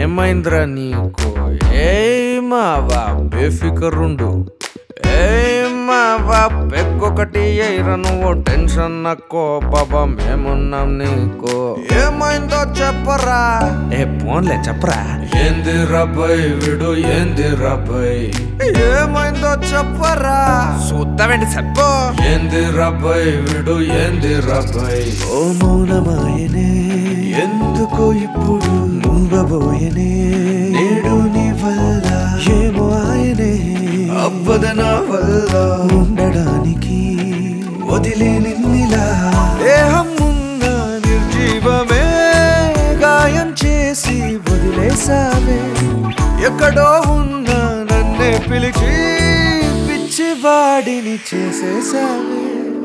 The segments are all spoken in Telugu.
ఏమైందిరా నీకు ఏమావా బేఫికరుండు ఏమావా పెక్కొకటి ఎయిరా నువ్వు టెన్షన్ నక్కో బాబా మేమున్నాం నీకు ఏమైందో చెప్పరా ఏ పోన్లే చెప్పరా ఏంది రబ్బయ్ విడు ఏంది రబ్బయ్ ఏమైందో చెప్పరా చూద్దామేంటి చెప్పు ఏంది రబ్బయ్ విడు ఏంది రబ్బయ్ ఓ మౌనమాయనే ఎందుకో ఇప్పుడు మూగబోయనే నేడు నీ వల్ల ఏమో ఆయనే అవ్వద నా వల్ల ఉండడానికి వదిలే నిన్నిలా దేహం ఉన్న నిర్జీవమే గాయం చేసి వదిలేసావే ఎక్కడో ఉన్న నన్నే పిలిచి పిచ్చివాడిని చేసేసావే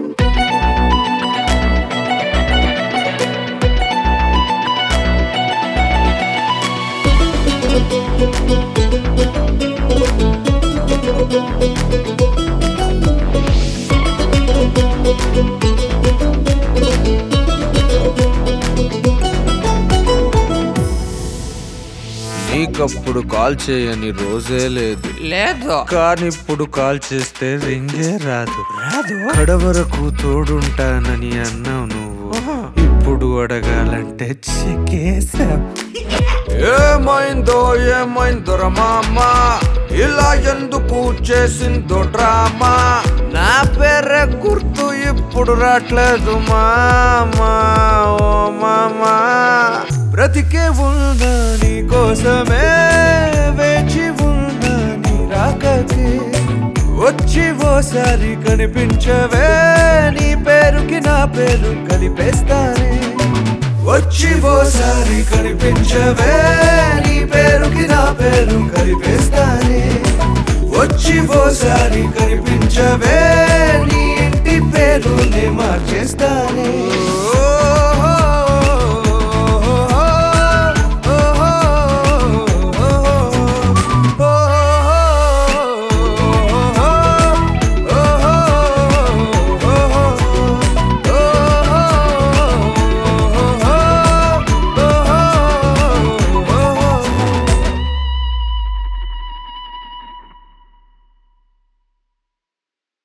నీకప్పుడు కాల్ చేయని రోజే లేదు లేదు కానీ ఇప్పుడు కాల్ చేస్తే రింగే రాదు రాదు కడవరకు తోడుంటానని అన్నావు నువ్వు ఇప్పుడు అడగాలంటే చెక్కేసావు ఏమైందో ఏమైందో మామ ఇలా ఎందుకు చేసిందో డ్రామా నా పేరే గుర్తు ఇప్పుడు రావట్లేదు మామా ఓ మామా బ్రతికే ఉన్నా నీ కోసమే వేచి ఉన్నా నీ రాకకే వచ్చి ఓసారి కనిపించవే నీ పేరుకి నా పేరు కలిపేస్తానే వచ్చి ఓసారి కనిపించవే నీ పేరుకి నా పేరు కలిపేస్తానే వచ్చి ఓసారి కనిపించవే నీ ఇంటి పేరు నే మార్చేస్తానే